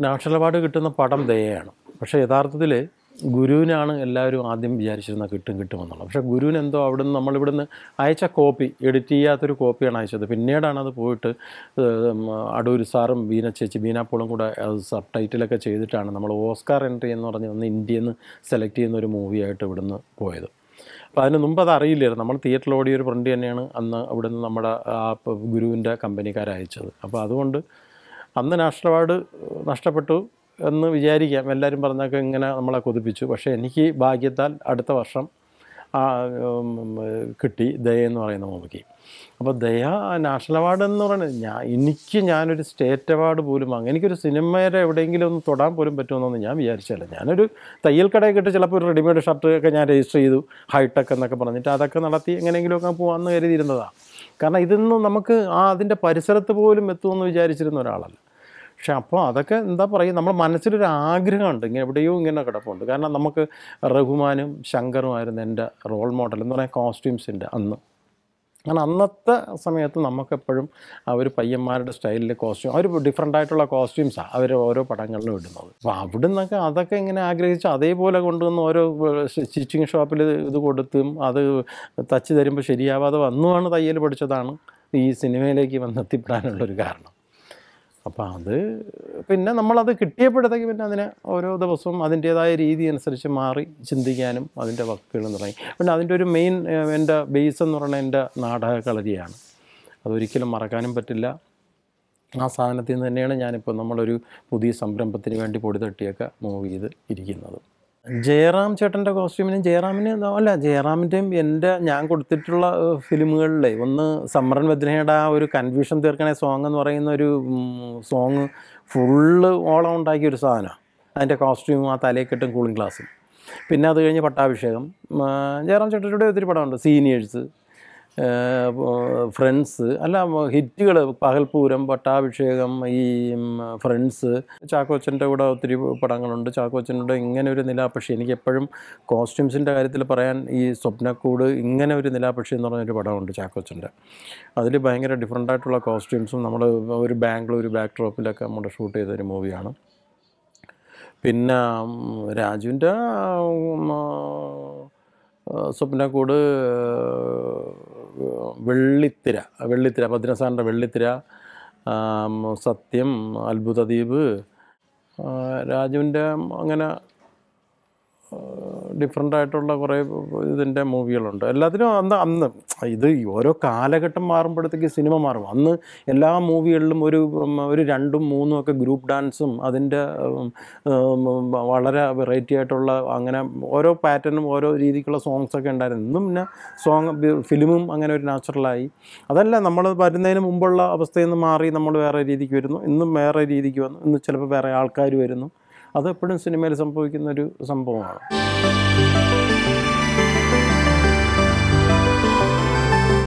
national award കിട്ടുന്ന പടം ദയയാണ് പക്ഷേ യഥാർത്ഥത്തിൽ ഗുരുവിനാണ് എല്ലാവരും ആദ്യം വിചാരിച്ചിരുന്നത് കിട്ടും കിട്ടുമെന്നുള്ളത് പക്ഷേ ഗുരുവിന് എന്തോ അവിടുന്ന് നമ്മളിവിടുന്ന് അയച്ച കോപ്പി എഡിറ്റ് ചെയ്യാത്തൊരു കോപ്പിയാണ് അയച്ചത് പിന്നീടാണ് അത് പോയിട്ട് ഏം, അടൂർ സാറും ബീന ചേച്ചി ബീന പോളും കൂടെ അത് സബ് ടൈറ്റിലൊക്കെ ചെയ്തിട്ടാണ് നമ്മൾ ഓസ്കാർ എൻട്രി എന്ന് പറഞ്ഞ് ഒന്ന് ഇന്ത്യയിൽ നിന്ന് സെലക്ട് ചെയ്യുന്ന ഒരു മൂവിയായിട്ട് ഇവിടുന്ന് പോയത് അപ്പോൾ അതിന് മുമ്പ് അത് അറിയില്ലായിരുന്നു നമ്മൾ തിയേറ്ററിൽ ഓടിയ ഒരു പ്രിൻ്റ് തന്നെയാണ് അന്ന് അവിടുന്ന് നമ്മുടെ ആ പ- ഗുരുവിൻ്റെ കമ്പനിക്കാർ അയച്ചത് അപ്പോൾ അതുകൊണ്ട് അന്ന് നാഷണൽ അവാർഡ് നഷ്ടപ്പെട്ടു എന്ന് വിചാരിക്കാം എല്ലാവരും പറഞ്ഞൊക്കെ ഇങ്ങനെ നമ്മളെ കൊതിപ്പിച്ചു പക്ഷേ എനിക്ക് ഭാഗ്യത്താൽ അടുത്ത വർഷം ആ, ഉം, കിട്ടി ദയ എന്ന് പറയുന്ന മൂവിക്ക് അപ്പോൾ ദയ നാഷണൽ അവാർഡ് എന്ന് പറയുന്നത് ഞാൻ എനിക്ക് ഞാനൊരു സ്റ്റേറ്റ് അവാർഡ് പോലും വാങ്ങി എനിക്കൊരു സിനിമയുടെ എവിടെയെങ്കിലും ഒന്ന് തൊടാൻ പോലും പറ്റുമെന്നൊന്നും ഞാൻ വിചാരിച്ചില്ല ഞാനൊരു തയ്യൽ കടയിൽ കിട്ടി ചിലപ്പോൾ ഒരു റെഡിമെയ്ഡ് ഷർട്ട് ഒക്കെ ഞാൻ രജിസ്റ്റർ ചെയ്തു ഹൈടെക് എന്നൊക്കെ പറഞ്ഞിട്ട് അതൊക്കെ നടത്തി എങ്ങനെയെങ്കിലുമൊക്കെ പോകാമെന്ന് കരുതിയിരുന്നതാണ് കാരണം ഇതൊന്നും നമുക്ക് ആ അതിൻ്റെ പരിസരത്ത് പോലും എത്തുമെന്ന് വിചാരിച്ചിരുന്ന ഒരാളല്ല പക്ഷെ അപ്പോൾ അതൊക്കെ എന്താ പറയുക നമ്മുടെ മനസ്സിലൊരു ആഗ്രഹമുണ്ട് ഇങ്ങനെ എവിടെയോ ഇങ്ങനെ കിടപ്പുണ്ട് കാരണം നമുക്ക് റഹ്മാനും ശങ്കറുമായിരുന്നു എൻ്റെ റോൾ മോഡൽ എന്ന് പറയാൻ കോസ്റ്റ്യൂംസിൻ്റെ അന്ന് കാരണം അന്നത്തെ സമയത്ത് നമുക്കെപ്പോഴും അവർ പയ്യന്മാരുടെ സ്റ്റൈലിൽ കോസ്റ്റ്യൂം അവർ ഡിഫറെൻ്റ് ആയിട്ടുള്ള കോസ്റ്റ്യൂംസാണ് അവർ ഓരോ പടങ്ങളിലും ഇടുന്നത് അപ്പോൾ അവിടെ നിന്നൊക്കെ അതൊക്കെ ഇങ്ങനെ ആഗ്രഹിച്ച് അതേപോലെ കൊണ്ടുവന്ന് ഓരോ സ്റ്റിച്ചിങ് ഷോപ്പിൽ ഇത് കൊടുത്തും അത് തച്ച് തരുമ്പോൾ ശരിയാവാതെ വന്നുമാണ് തയ്യൽ പഠിച്ചതാണ് ഈ സിനിമയിലേക്ക് വന്നെത്തിപ്പെടാനുള്ളൊരു കാരണം അപ്പോൾ അത് പിന്നെ നമ്മളത് കിട്ടിയപ്പോഴത്തേക്ക് പിന്നെ അതിനെ ഓരോ ദിവസവും അതിൻ്റേതായ രീതി അനുസരിച്ച് മാറി ചിന്തിക്കാനും അതിൻ്റെ വാക്കുകളും തുടങ്ങി പിന്നെ അതിൻ്റെ ഒരു മെയിൻ എൻ്റെ ബേസ് എന്ന് പറയുന്നത് എൻ്റെ നാടക കളരിയാണ് അതൊരിക്കലും മറക്കാനും പറ്റില്ല ആ സാധനത്തിൽ നിന്ന് തന്നെയാണ് ഞാനിപ്പോൾ നമ്മളൊരു പുതിയ സംരംഭത്തിന് വേണ്ടി പൊടി തട്ടിയൊക്കെ മൂവ് ചെയ്ത് ഇരിക്കുന്നത് ജയറാം ചേട്ടൻ്റെ കോസ്റ്റ്യൂമിനും ജയറാമിന് എന്താ- അല്ല ജയറാമിൻ്റെയും എൻ്റെ ഞാൻ കൊടുത്തിട്ടുള്ള ഏഹ്, ഫിലിമുകളിലെ ഒന്ന് സമ്മറൻ വെദ്നയുടെ ആ ഒരു കൺഫ്യൂഷൻ തീർക്കണ സോങ് എന്ന് പറയുന്ന ഒരു സോങ് ഫുള്ള് ഓളം ഉണ്ടാക്കിയ ഒരു സാധനമാണ് അതിൻ്റെ കോസ്റ്റ്യൂമും ആ തലയെക്കെട്ടും കൂളിംഗ് ഗ്ലാസും പിന്നെ അത് കഴിഞ്ഞ് പട്ടാഭിഷേകം ആ, ജയറാം ചേട്ടൻ്റെ ഒത്തിരി പടമുണ്ട് സീനിയേഴ്സ് ഫ്രണ്ട്സ് അല്ല ഹിറ്റുകൾ പകൽപൂരം പട്ടാഭിഷേകം ഈ ഫ്രണ്ട്സ് ചാക്കോച്ചൻ്റെ കൂടെ ഒത്തിരി പടങ്ങളുണ്ട് ചാക്കോച്ചൻ്റെ ഇങ്ങനെ ഒരു നിലാപക്ഷി എനിക്ക് എപ്പോഴും കോസ്റ്റ്യൂംസിൻ്റെ കാര്യത്തിൽ പറയാൻ ഈ സ്വപ്നക്കൂട് ഇങ്ങനെ ഒരു നിലാപക്ഷി എന്ന് പറഞ്ഞൊരു പടമുണ്ട് ചാക്കോച്ചൻ്റെ അതിൽ ഭയങ്കര ഡിഫറെൻ്റ് ആയിട്ടുള്ള കോസ്റ്റ്യൂംസും നമ്മൾ ഒരു ബാംഗ്ലൂർ ബാക്ക് ഡ്രോപ്പിലൊക്കെ നമ്മൾ ഷൂട്ട് ചെയ്തൊരു മൂവിയാണ് പിന്നെ ഉം, രാജുവിൻ്റെ ഉം, ആ, സ്വപ്നക്കൂട് വെള്ളിത്തിര വെള്ളിത്തിര ഭദ്രസാറിൻ്റെ വെള്ളിത്തിര ആം, സത്യം അത്ഭുതദ്വീപ് ആ, രാജുവിൻ്റെ അങ്ങനെ ഡിഫറെൻ്റ് ആയിട്ടുള്ള കുറേ ഇതിൻ്റെ മൂവികളുണ്ട് എല്ലാത്തിനും അന്ന് അന്ന് ഇത് ഈ ഓരോ കാലഘട്ടം മാറുമ്പോഴത്തേക്ക് സിനിമ മാറും അന്ന് എല്ലാ മൂവികളിലും ഒരു ഉം, ഒരു രണ്ടും മൂന്നും ഒക്കെ ഗ്രൂപ്പ് ഡാൻസും അതിൻ്റെ ഉം, ഉം, വളരെ വെറൈറ്റി ആയിട്ടുള്ള അങ്ങനെ ഓരോ പാറ്റേണും ഓരോ രീതിക്കുള്ള സോങ്സ് ഒക്കെ ഉണ്ടായിരുന്നു ഇന്നും പിന്നെ സോങ് ഫിലിമും അങ്ങനെ ഒരു നാച്ചുറലായി അതല്ല നമ്മൾ വരുന്നതിന് മുമ്പുള്ള അവസ്ഥയിൽ നിന്ന് മാറി നമ്മൾ വേറെ രീതിക്ക് വരുന്നു ഇന്നും വേറെ രീതിക്ക് വന്നു ഇന്ന് ചിലപ്പോൾ വേറെ ആൾക്കാർ വരുന്നു അതെപ്പോഴും സിനിമയിൽ സംഭവിക്കുന്ന ഒരു സംഭവമാണ്